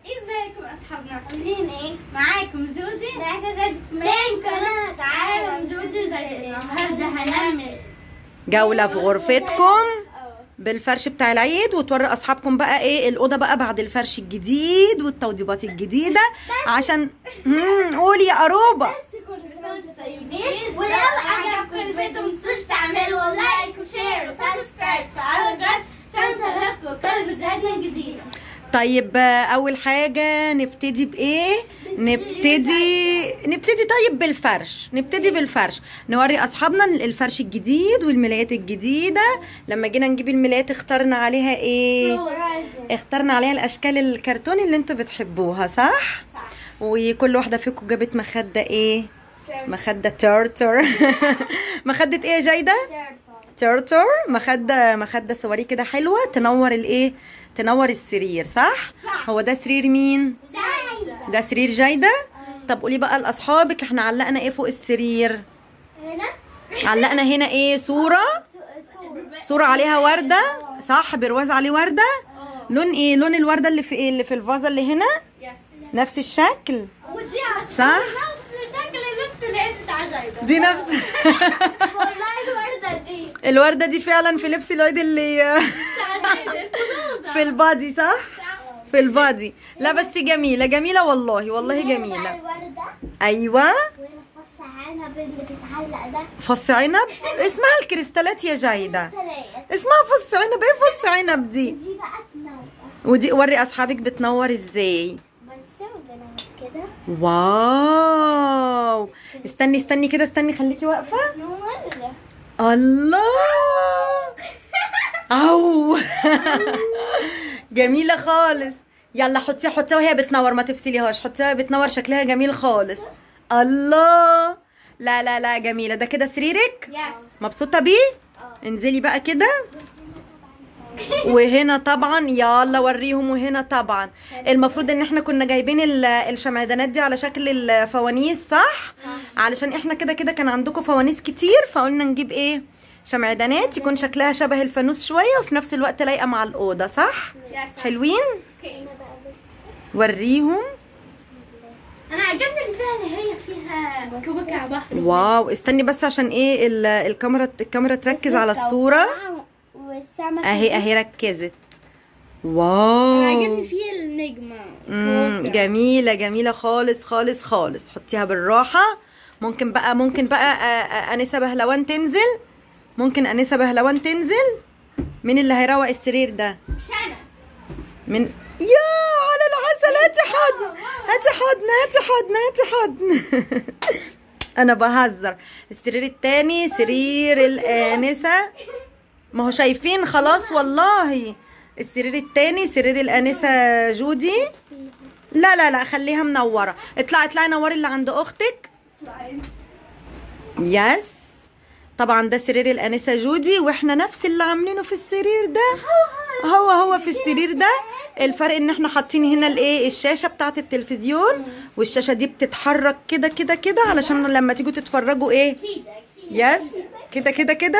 ازيكم اصحابنا عاملين ايه؟ معاكم جودي معاكم جد من قناة عالم جودي جديد النهارده هنعمل جولة في غرفتكم بالفرش بتاع العيد وتوري اصحابكم بقى ايه الاوضه بقى بعد الفرش الجديد والتوضيبات الجديده عشان مم، قولي يا قروبه بس كل سنة وانتم طيبين ولو عجبكم الفيديو متنسوش تعملوا لايك وشير وسبسكرايب وفعلوا الجرس عشان يوصلكوا كل فيديوهاتنا الجديدة طيب آه، اول حاجه نبتدي بايه نبتدي نبتدي طيب بالفرش نبتدي بالفرش نوري اصحابنا الفرش الجديد والملايات الجديده لما جينا نجيب الملايات اخترنا عليها ايه اخترنا عليها الاشكال الكرتون اللي انتوا بتحبوها صح وكل واحده فيكم جابت مخده ايه مخده ترتر مخده ايه يا جايده ترتر مخده مخده سواري كده حلوه تنور الايه تنور السرير صح هو ده سرير مين ده سرير جايده طب قولي بقى لاصحابك احنا علقنا ايه فوق السرير هنا علقنا هنا ايه صوره صوره عليها ورده صح برواز عليه ورده لون ايه لون الورده اللي في ايه اللي في الفازه اللي هنا يس نفس الشكل ودي صح نفس شكل اللبس العيد بتاع زايدة دي نفس والله الوردة دي الورده دي فعلا في لبس العيد اللي بتاع زايدة في البادي صح في البادي لا بس جميله جميله والله والله جميله الوردة ايوه وهنا فص عنب اللي بيتعلق ده فص عنب اسمها الكريستالات يا جايده ثلاثة اسمها فص عنب ايه فص عنب دي دي بقى تنور ودي وري اصحابك بتنور ازاي بس وبنعمل كده واو استني استني كده استني خليكي واقفه نور الله او جميله خالص يلا حطيها حطيها وهي بتنور ما تفصليهاش حطيها بتنور شكلها جميل خالص الله لا لا لا جميله ده كده سريرك يس مبسوطه بيه انزلي بقى كده وهنا طبعا يلا وريهم وهنا طبعا المفروض ان احنا كنا جايبين ال- الشمعدانات دي على شكل الفوانيس صح علشان احنا كده كده كان عندكم فوانيس كتير فقلنا نجيب ايه شمعدانات يكون شكلها شبه الفانوس شويه وفي نفس الوقت لايقه مع الاوضه صح يس حلوين اوكي بقى بس وريهم انا عجبني اللي فيها اللي هي فيها كوكع بحر واو استني بس عشان ايه ال- الكاميرا الكاميرا تركز على الصوره والسمك اهي اهي ركزت واو انا عجبني فيه النجمة مم، جميلة جميلة خالص خالص خالص حطيها بالراحة ممكن بقى ممكن بقى آه، آه، أنسة بهلوان تنزل ممكن أنسة بهلوان تنزل مين اللي هيروق السرير ده مش انا من يا على العسل هاتي حضن هاتي حضن هاتي حضن هاتي حضن انا بهزر السرير التاني سرير الآنسة ما هو شايفين خلاص والله السرير التاني سرير الآنسة جودي لا لا لا خليها منورة اطلعي اطلعي نوري اللي عند اختك يس طبعا ده سرير الانسه جودي واحنا نفس اللي عاملينه في السرير ده هو هو في السرير ده الفرق ان احنا حاطين هنا الايه الشاشه بتاعه التلفزيون والشاشه دي بتتحرك كده كده كده علشان لما تيجوا تتفرجوا ايه يس كده كده كده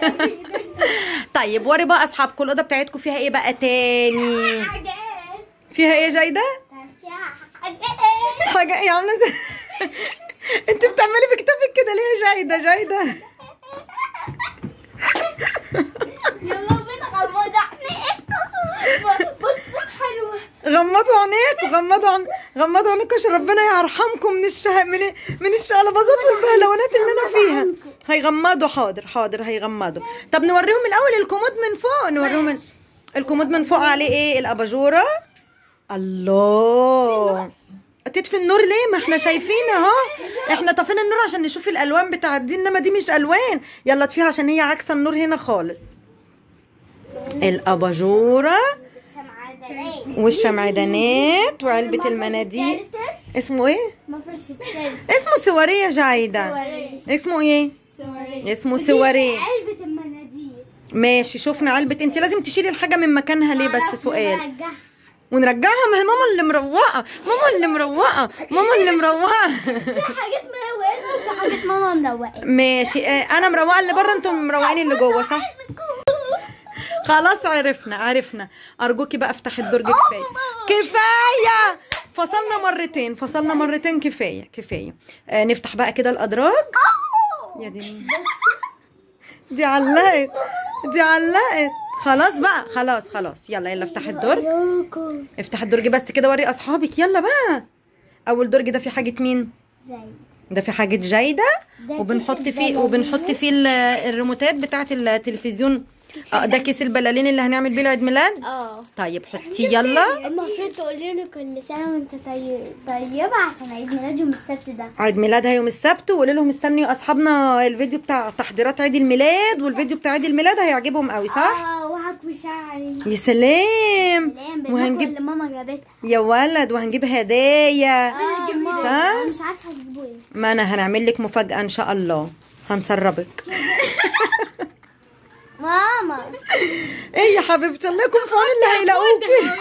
طيب وري بقى اصحابكم الاوضه بتاعتكم فيها ايه بقى تاني حاجات فيها ايه جايده فيها حاجات حاجه ايه عامله زي انت بتعملي في كتابك كده ليه يا جايده جايده يلا بينا غمض عينيكم بص حلوة غمضوا عينيك غمضوا عن... غمضوا عينيكم عشان ربنا يرحمكم من الشه... من من الشقلباظات والبهلوانات اللي انا فيها هيغمضوا حاضر حاضر هيغمضوا طب نوريهم الاول الكومود من فوق نوريهم ال... الكومود من فوق عليه ايه الاباجوره الله تطفي النور ليه ما احنا شايفين اهو احنا طفينا النور عشان نشوف الالوان بتاعت دي انما دي مش الوان يلا اطفيها عشان هي عكس النور هنا خالص الاباجوره الشمعدانات والشمعدانات وعلبة المناديل اسمه ايه؟ مفرش التالت اسمه سواريه جايدة سواري اسمه ايه؟ سواري اسمه سواريه علبة المناديل ماشي شفنا علبة انت لازم تشيلي الحاجة من مكانها ليه بس سؤال نرجعها. ونرجعها ما هي ماما اللي مروقة ماما اللي مروقة ماما اللي مروقة في حاجات مروقة وفي حاجات ماما مروقة ماشي اه انا مروقة اللي بره انتم مروقين اللي جوه صح؟ خلاص عرفنا عرفنا ارجوكي بقى افتحي الدرج كفايه كفايه فصلنا مرتين فصلنا مرتين كفايه كفايه آه نفتح بقى كده الادراج يا دي دي علقت دي علقت خلاص بقى خلاص خلاص يلا يلا افتح الدرج افتح الدرج بس كده وري اصحابك يلا بقى اول درج ده في حاجه مين زي ده في حاجه جايده ده وبنحط كيس فيه البلالين. وبنحط فيه ال- الريموتات بتاعه التلفزيون اه ده كيس البلالين اللي هنعمل بيه العيد ميلاد اه طيب حطيه يلا المفروض تقولي له كل سنة وانت طيب طيبة عشان عيد ميلاد يوم السبت ده عيد ميلادها يوم السبت وقولي لهم استنوا اصحابنا الفيديو بتاع تحضيرات عيد الميلاد والفيديو بتاع عيد الميلاد هيعجبهم قوي صح اه وهكوي شعري يا سلام سلام وهنجيب اللي ماما جابتها يا ولد وهنجيب هدايا اه ماما صح؟ أنا مش عارفة هتجيبوا ايه ما انا هنعمل لك مفاجاه ان شاء الله هنسربك ماما ايه يا حبيبتي الله يكون في عون اللي هيلاقوكي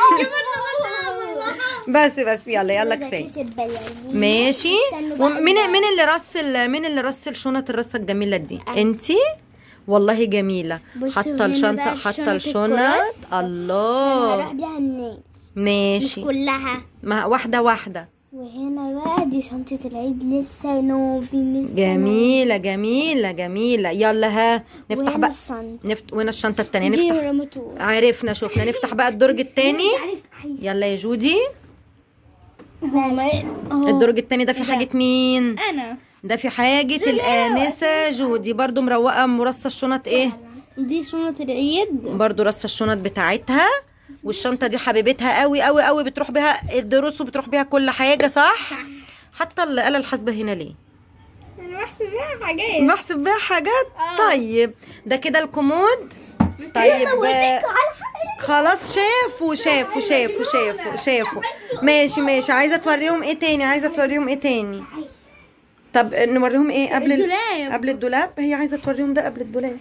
بس بس يلا يلا ده كفايه كيس البلالين ماشي استنوا بقى ومين بقى. مين اللي رص ال- مين اللي رص الشنط الرصه الجميله دي أنا. انتي والله جميله بصوا حاطه هنا الشنطه بقى حاطه الشنط الشنط الكراس. عشان الله هروح بيها النادي مش ماشي كلها ما واحده واحده وهنا بقى دي شنطة العيد لسه نوفي لسه جميله جميله جميله يلا ها نفتح وهنا بقى الشنطة نفت وين الشنطه التانية دي نفتح رمتوه عرفنا شفنا نفتح بقى الدرج التاني عرفت أحيي. يلا يا جودي ماما أهو. الدرج التاني ده في إيه ده؟ حاجه مين انا ده في حاجه الانسه جودي برضو مروقه مرصه الشنط ايه دي شنطة العيد برضو رصه الشنط بتاعتها والشنطه دي حبيبتها قوي قوي قوي بتروح بيها الدروس وبتروح بيها كل حاجه صح حتى الآلة الحاسبة هنا ليه؟ انا بحسب بيها حاجات بحسب بيها حاجات آه. طيب ده كده الكومود طيب آه، خلاص شافوا شافوا شافوا شافوا شافوا ماشي ماشي عايزة توريهم ايه تاني عايزة توريهم ايه تاني طب نوريهم ايه قبل ال- الدولاب. قبل الدولاب هي عايزة توريهم ده قبل الدولاب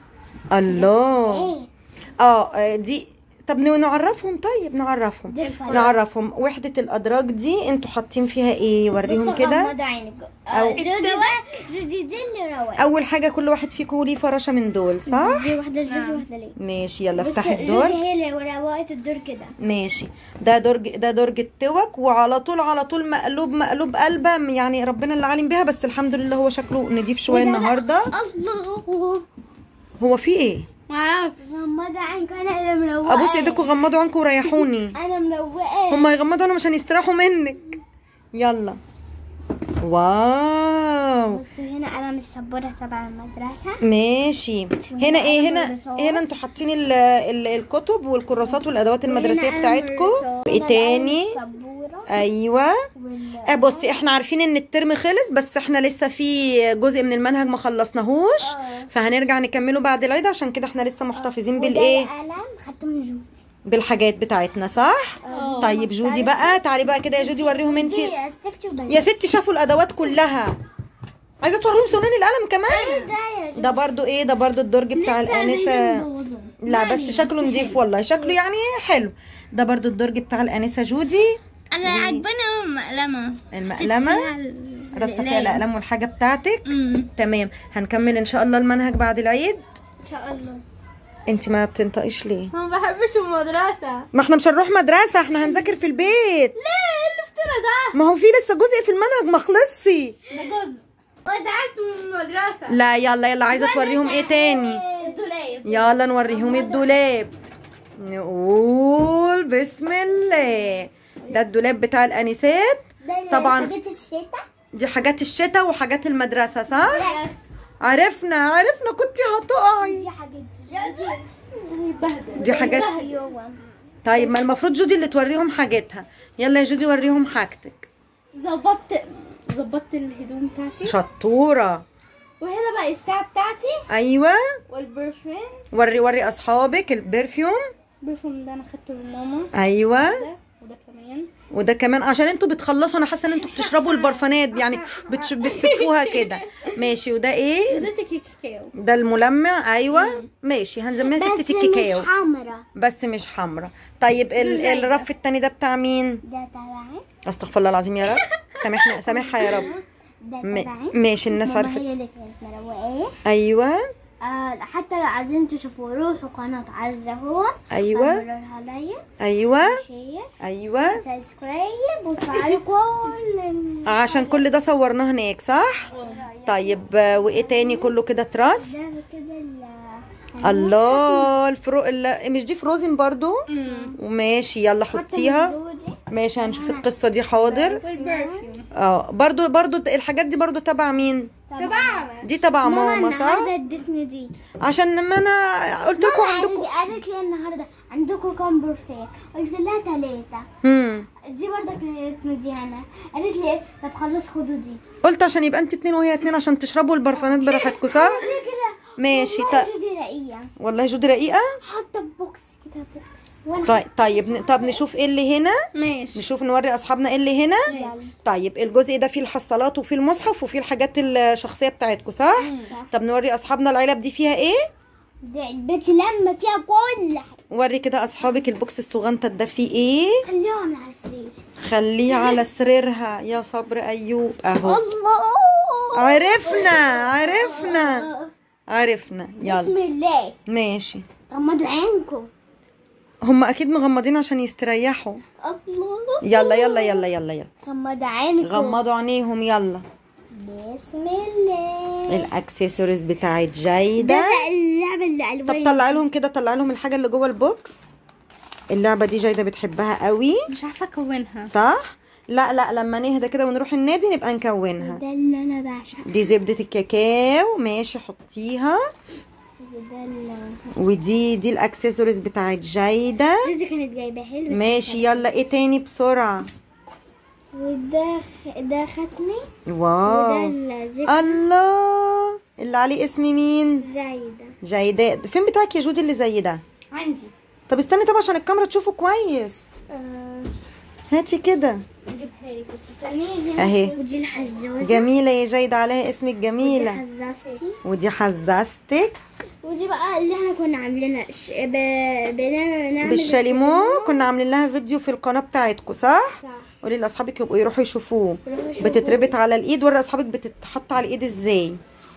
الله اه آه، دي طب ن- نعرفهم طيب نعرفهم دي الفرق. نعرفهم وحدة الأدراج دي انتوا حاطين فيها ايه وريهم كده غمض عينك أو- أو دي دي دي, دي اللي رواق أول حاجة كل واحد فيكم ليه فراشة من دول صح؟ دي واحدة لجوزي واحدة ليه ماشي يلا بس افتحي جوزي الدرج هي اللي روقت الدور كده ماشي ده درج ده درج التوك وعلى طول على طول مقلوب مقلوب قلبه يعني ربنا اللي عالم بيها بس الحمد لله هو شكله نضيف شويه وده لا. النهارده الله هو في ايه معرفش غمض عينك انا اللي مروقة ابوس ايديكم غمضوا عنكم وريحوني انا مروقة هم هيغمضوا انا عشان يستراحوا منك يلا واو بصوا هنا قلم السبورة تبع المدرسة ماشي هنا ايه هنا الرصاص. هنا انتوا حاطين ال- ال- الكتب والكراسات والادوات المدرسيه وهنا قلم بتاعتكم الرصاص. وايه هنا تاني قلم السبورة ايوه وال- آه بصي احنا عارفين ان الترم خلص بس احنا لسه في جزء من المنهج ما خلصناهوش آه. فهنرجع نكمله بعد العيد عشان كده احنا لسه محتفظين وده بالايه قلم خدته من جودي بالحاجات بتاعتنا صح آه. طيب جودي بقى تعالي بقى كده يا جودي وريهم انت دي استكتشف ده يا ستي شافوا الادوات كلها عايزه توريهم سنان القلم كمان ده يا جودي ده برضو ايه ده برضو الدرج بتاع الانسه لا بس شكله نضيف والله شكله يعني حلو ده برضو الدرج بتاع الانسه جودي انا عجباني المقلمة المقلمه رصه فيها الاقلام والحاجه بتاعتك تمام هنكمل ان شاء الله المنهج بعد العيد ان شاء الله انت ما بتنطقيش ليه ما بحبش المدرسة ما احنا مش هنروح مدرسه احنا هنذاكر في البيت ليه الافتراء ده ما هو في لسه جزء في المنهج ما خلصش ده جزء وزعلت من المدرسة لا يلا يلا عايزه توريهم ايه تاني الدولاب يلا نوريهم الدولاب نقول بسم الله ده الدولاب بتاع الانسات طبعا. حاجات الشتاء دي حاجات الشتاء وحاجات المدرسه صح يس عرفنا عرفنا كنتي هتقعي دي حاجات دي بهدل دي حاجات ايوه طيب ما المفروض جودي اللي توريهم حاجتها يلا يا جودي وريهم حاجتك ظبطت ظبطت الهدوم بتاعتي شطوره وهنا بقى الساعة بتاعتي ايوه والبرفيوم وري وري اصحابك البرفيوم البرفيوم ده انا خدته من ماما ايوه ده وده كمان وده كمان عشان انتوا بتخلصوا انا حاسه ان انتوا بتشربوا البرفانات يعني بتش... بتسفوها كده ماشي وده ايه زيت الكاكاو ده الملمع ايوه ماشي هنسميها ستة الكاكاو حمرا بس مش حمرا طيب ال... دول الرف التاني ده بتاع مين ده تبعي استغفر الله العظيم يا رب سامحنا سامحها يا رب ده م... تبعي ماشي الناس ماما عارفه هي اللي كانت مروقاه ايوه آه حتى لو عايزين تشوفوا روحوا قناة عزة هو ايوه اعملوا لها لايك ايوه شير ايوه سبسكرايب وتفعلوا كل عشان كل ده صورناه هناك صح طيب آه، وايه تاني كله كده تراس ده كده ال الله الفرو ال- مش دي فروزن برضو وماشي يلا حتى حطيها الزوجي. ماشي هنشوف القصة دي حاضر والبرفيوم اه برضو برضو الحاجات دي برضو تبع مين تبعنا دي تبع ماما ماما صح النهارده ادتني دي عشان لما انا قلت لكم ماما عندكم قالت قالت لي النهارده عندكم كام بورفيه قلت لها ثلاثة امم دي برضه كانت مديانة قالت لي ايه طب خلاص خدوا دي قلت عشان يبقى انت اتنين وهي اتنين عشان تشربوا البرفانات براحتكم صح ليه كده ماشي والله طيب جودي رقيقة والله جودي رقيقة حاطة بوكس كده بوكس وانا طيب طيب ن- طب نشوف ايه اللي هنا ماشي نشوف نوري اصحابنا ايه اللي هنا يلا. طيب الجزء ده فيه الحصالات وفيه المصحف وفيه الحاجات الشخصيه بتاعتكم صح طب نوري اصحابنا العلب دي فيها ايه دي علبتي لما فيها كل حاجة وري كده اصحابك البوكس الصغنطه ده فيه ايه خليها من على السرير خليه على سريرها يا صبر ايوب اهو الله عرفنا عرفنا عرفنا يلا بسم الله ماشي غمضوا عينكم هم اكيد مغمضين عشان يستريحوا الله يلا يلا يلا يلا يلا غمضوا عينكم غمضوا عينيهم يلا بسم الله الاكسسوارز بتاعت ده جايده بقى اللعبة اللي طب ألوان طلع لهم كده طلع لهم الحاجه اللي جوه البوكس اللعبه دي جايده بتحبها قوي مش عارفه اكونها صح لا لا لما نهدى كده ونروح النادي نبقى نكونها ده اللي أنا بعشقه دي زبده الكاكاو ماشي حطيها وده اللي ودي دي الاكسسوارز بتاعت جايده جوزي كانت جايباه حلو ماشي يلا ايه تاني بسرعه وده خ... ده ختمي وده واو الذكر الله اللي عليه اسم مين زايدة جايده فين بتاعك يا جودي اللي زي ده عندي طب استني طبعا عشان الكاميرا تشوفه كويس آه، هاتي كده اجيبها لك بس استني أهي. ودي الحزوزة جميلة يا جايدة عليها اسمك ودي جميلة حزازتي ودي حزازتك ودي بقى اللي احنا كنا عاملينها ش... ب... بنعمل بالشاليمو كنا عاملين لها فيديو في القناة بتاعتكم صح؟ صح قولي لاصحابك يبقوا يروحوا يشوفوه يروحوا يشوفوه. بتتربط على الايد وري اصحابك بتتحط على الايد ازاي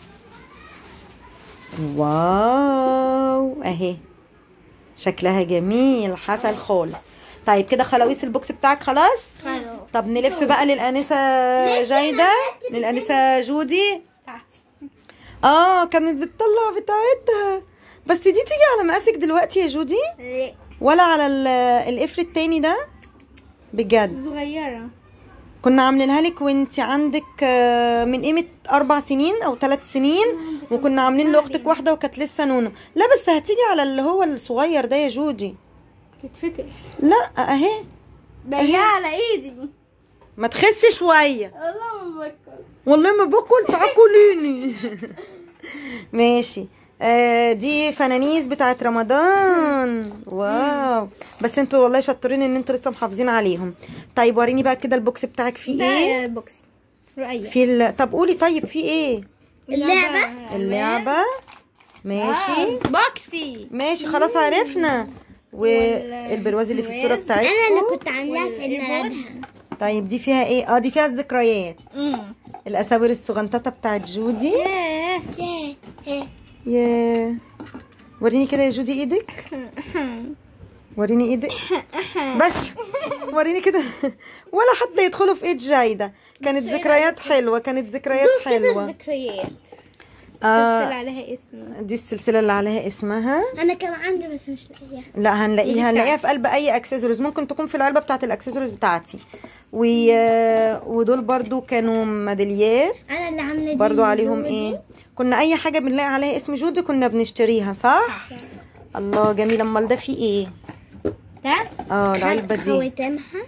واو اهي شكلها جميل حسن خالص طيب كده خلاويص البوكس بتاعك خلاص خلاص طب نلف بقى للانسه جايده للانسه جودي بتاعتي اه كانت بتطلع بتاعتها بس دي تيجي على مقاسك دلوقتي يا جودي ليه؟ ولا على ال- القفل التاني ده بجد صغيره كنا عاملينها لك وانت عندك آه، من قيمه اربع سنين او ثلاث سنين وكنا عاملين لاختك واحده وكانت لسه نونو لا بس هتيجي على اللي هو الصغير ده يا جودي تتفتح لا اهي ضيقه على ايدي ما تخسي شويه والله ما بفكر والله ما باكل تعاكليني ماشي آه دي فنانيس بتاعت رمضان واو بس انتوا والله شطورين ان انتوا لسه محافظين عليهم طيب وريني بقى كده البوكس بتاعك فيه ايه ده بوكس رؤية في ال... طب قولي طيب فيه ايه اللعبة اللعبة ماشي بوكسي ماشي خلاص عرفنا والبرواز اللي في الصورة انا اللي بتاعتكم كنت عاملاها في عيد ميلادها طيب دي فيها ايه اه دي فيها الذكريات امم الاساور الصغنططة بتاعت جودي ايه ايه ياه وريني كده يا جودي ايدك وريني ايدك بس وريني كده ولا حتى يدخلوا في ايد جايده كانت ذكريات حلوه كانت ذكريات حلوه ذكريات آه سلسلة عليها اسم دي السلسله اللي عليها اسمها انا كان عندي بس مش لاقيها لا هنلاقيها هنلاقيها في قلب اي اكسسوارز ممكن تكون في العلبه بتاعت الاكسسوارز بتاعتي و... ودول برضو كانوا ميداليات انا اللي عامله دي برضو عليهم جودي. ايه كنا اي حاجه بنلاقي عليها اسم جودي كنا بنشتريها صح الله جميل امال ده فيه ايه ده اه العلبه دي خواتمها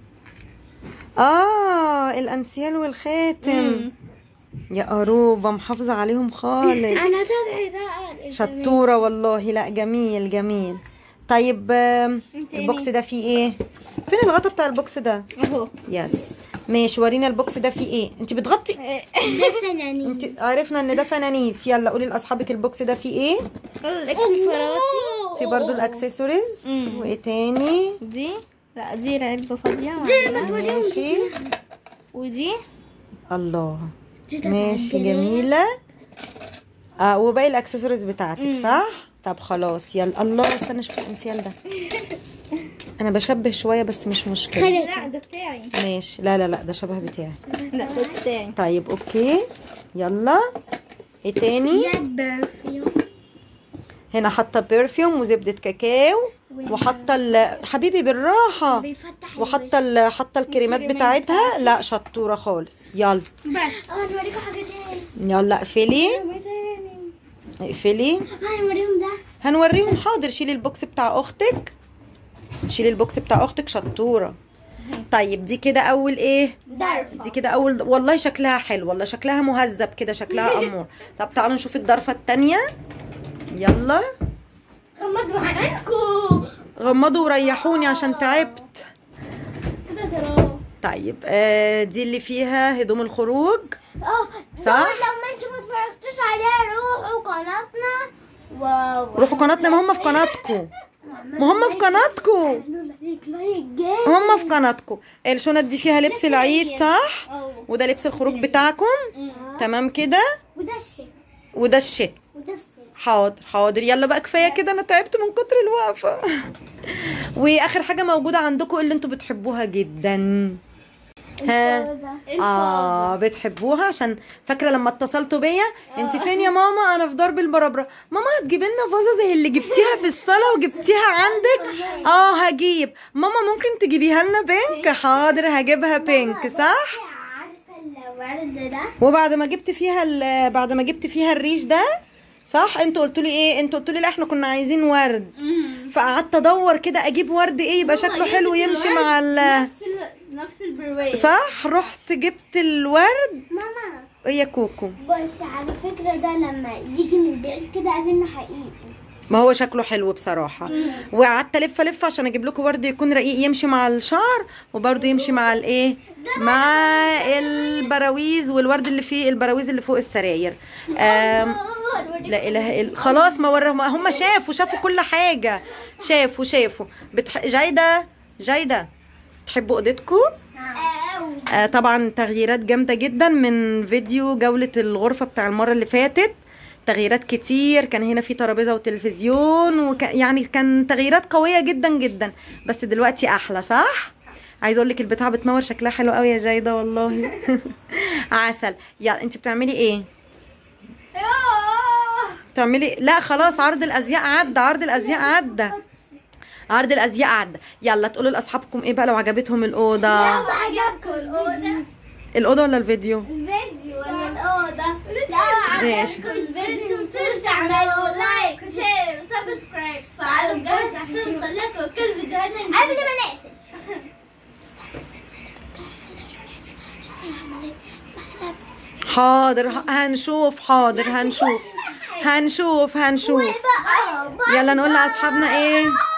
اه الانسيال والخاتم يا قروبه محافظه عليهم خالص انا طبعي بقى شطوره والله لا جميل جميل طيب آم، البوكس ده فيه ايه فين الغطا بتاع البوكس ده اهو يس ماشي ورينا البوكس ده فيه ايه انت بتغطي ده فنانين انت عرفنا ان ده فنانيس يلا قولي لاصحابك البوكس ده فيه ايه الاكسسوارات في برضو الاكسسوارز مم. وايه تاني دي لا دي علبة فاضية معانا. ماشي ودي الله دي تبع ماشي الجنيه. جميلة اه وباقي الاكسسوارز بتاعتك صح طب خلاص يلا الله استنى اشوف الانسيال ده انا بشبه شويه بس مش مشكله لا ده بتاعي ماشي لا لا لا ده شبه بتاعي لا ده بتاعي طيب اوكي يلا ايه تاني هنا حاطه برفيوم وزبده كاكاو وحاطه ال- حبيبي بالراحه بيفتح وحاطه ال- حاطه الكريمات بتاعتها لا شطوره خالص يلا بس اه هنوريكم حاجه تاني يلا اقفلي اقفلي هنوريهم ده هنوريهم حاضر شيلي البوكس بتاع اختك شيلي البوكس بتاع اختك شطوره طيب دي كده اول ايه ضرفه دي كده اول والله شكلها حلو والله شكلها مهذب كده شكلها امور طب تعالوا نشوف الضرفه التانية يلا غمضوا عينكم غمضوا وريحوني عشان تعبت كده ترى طيب آه دي اللي فيها هدوم الخروج اه صح؟ دول لما انتوا ما اتفرجتوش عليها روحوا قناتنا واو روحوا قناتنا ما هم في قناتكم ما هم في قناتكم عملوا لك لايك جامد هم في قناتكم الشنط دي فيها لبس العيد صح اه وده لبس الخروج بتاعكم تمام كده وده الشيء وده الشت وده السيف حاضر حاضر يلا بقى كفايه كده انا تعبت من كتر الوقفه واخر حاجه موجوده عندكم اللي انتوا بتحبوها جدا ها اه بتحبوها عشان فاكره لما اتصلتوا بيا انت فين يا ماما انا في درب البربره ماما هتجيبي لنا فازه زي اللي جبتيها في الصاله وجبتيها عندك اه هجيب ماما ممكن تجيبيها لنا بينك حاضر هجيبها بينك صح عارفه الورد ده وبعد ما جبت فيها ال- بعد ما جبت فيها الريش ده صح انتوا قلتوا لي ايه انتوا قلتوا لي لا احنا كنا عايزين ورد فقعدت ادور كده اجيب ورد ايه يبقى شكله حلو يمشي مع ال نفس ال... نفس البروية صح رحت جبت الورد ماما ايه يا كوكو بس على فكرة ده لما يجي من بعيد كده أكنه حقيقي ما هو شكله حلو بصراحة وقعدت الف الف عشان اجيب لكم ورد يكون رقيق يمشي مع الشعر وبرده يمشي مع الايه مع البراويز والورد اللي فيه البراويز اللي فوق السراير آم لا اله الا خلاص ما وراهم هم شافوا شافوا كل حاجة شافوا شافوا بتح... جايدة جايدة تحبوا اوضتكم أوي آه طبعا تغييرات جامدة جدا من فيديو جولة الغرفة بتاع المرة اللي فاتت تغييرات كتير كان هنا في ترابيزة وتلفزيون وك... يعني كان تغييرات قوية جدا جدا بس دلوقتي أحلى صح؟ عايزه اقول لك البتاع بتنور شكلها حلو قوي يا جايده والله عسل يلا انت بتعملي ايه بتعملي لا خلاص عرض الازياء عدى عرض الازياء عدى عرض الازياء عدى يلا تقولوا لاصحابكم ايه بقى لو عجبتهم الاوضه لو عجبكم الأوضة الاوضه ولا الفيديو الفيديو ولا الأوضة لو ماشي. عجبكم الفيديو متنسوش تعملوا لايك وشير وسبسكرايب وفعلوا الجرس عشان يوصلكوا كل فيديوهاتنا قبل ما نقفل حاضر ه- هنشوف حاضر هنشوف هنشوف هنشوف بقى يلا نقول لاصحابنا ايه